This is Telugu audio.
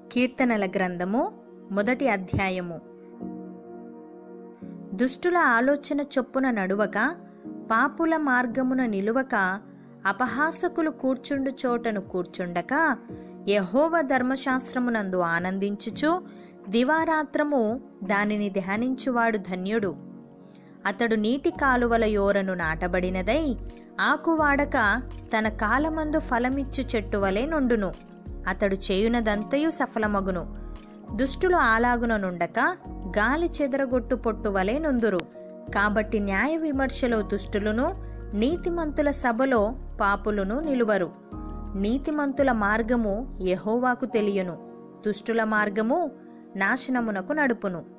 కీర్తనల గ్రంథము మొదటి అధ్యాయము దుష్టుల ఆలోచన చొప్పున నడువక పాపుల మార్గమున నిలువక అపహాసకులు కూర్చుండు చోటను కూర్చుండక యహోవ ధర్మశాస్త్రమునందు ఆనందించుచు దివారాత్రము దానిని ధ్యానించువాడు ధన్యుడు అతడు నీటి కాలువల యోరను నాటబడినదై ఆకువాడక తన కాలమందు ఫలమిచ్చు చెట్టు వలె నుండును అతడు చేయునదంతయు సఫలమగును దుష్టులు ఆలాగున నుండక గాలి చెదరగొట్టు పొట్టు వలె నుందురు కాబట్టి న్యాయ విమర్శలో దుష్టులను నీతిమంతుల సభలో పాపులను నిలువరు నీతిమంతుల మార్గము యెహోవాకు తెలియను దుష్టుల మార్గము నాశనమునకు నడుపును